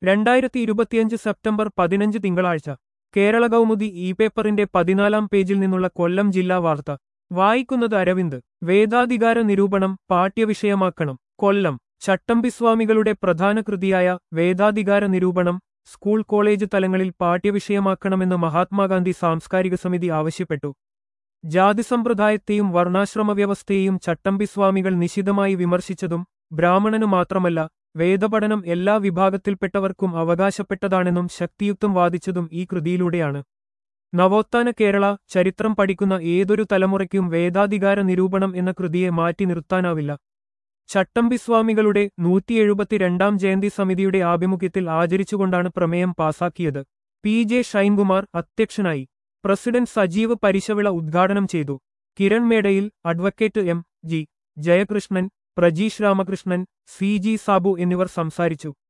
രണ്ടായിരത്തി ഇരുപത്തിയഞ്ച് സെപ്റ്റംബർ പതിനഞ്ച് തിങ്കളാഴ്ച കേരള കൗമുദി ഇ പേപ്പറിന്റെ പതിനാലാം പേജിൽ നിന്നുള്ള കൊല്ലം ജില്ലാ വാർത്ത വായിക്കുന്നത് അരവിന്ദ് വേദാധികാര നിരൂപണം പാഠ്യവിഷയമാക്കണം കൊല്ലം ചട്ടമ്പിസ്വാമികളുടെ പ്രധാന കൃതിയായ വേദാധികാര നിരൂപണം സ്കൂൾ കോളേജ് തലങ്ങളിൽ പാഠ്യവിഷയമാക്കണമെന്ന് മഹാത്മാഗാന്ധി സാംസ്കാരിക സമിതി ആവശ്യപ്പെട്ടു ജാതിസമ്പ്രദായത്തെയും വർണ്ണാശ്രമ വ്യവസ്ഥയെയും ചട്ടമ്പിസ്വാമികൾ നിശിതമായി വിമർശിച്ചതും ബ്രാഹ്മണനു മാത്രമല്ല വേദപഠനം എല്ലാ വിഭാഗത്തിൽപ്പെട്ടവർക്കും അവകാശപ്പെട്ടതാണെന്നും ശക്തിയുക്തം വാദിച്ചതും ഈ കൃതിയിലൂടെയാണ് നവോത്ഥാന കേരള ചരിത്രം പഠിക്കുന്ന ഏതൊരു തലമുറയ്ക്കും വേദാധികാര നിരൂപണം എന്ന കൃതിയെ മാറ്റി നിർത്താനാവില്ല ചട്ടമ്പിസ്വാമികളുടെ നൂറ്റി എഴുപത്തിരണ്ടാം ജയന്തി സമിതിയുടെ ആഭിമുഖ്യത്തിൽ ആചരിച്ചുകൊണ്ടാണ് പ്രമേയം പാസാക്കിയത് പി ജെ ഷൈൻകുമാർ അധ്യക്ഷനായി പ്രസിഡന്റ് സജീവ് പരിശവിള ഉദ്ഘാടനം ചെയ്തു Kiran Medayil advocate M G Jayakrishnan Prajeesh Ramakrishnan C G Sabu എന്നിവർ സംസാരിച്ചു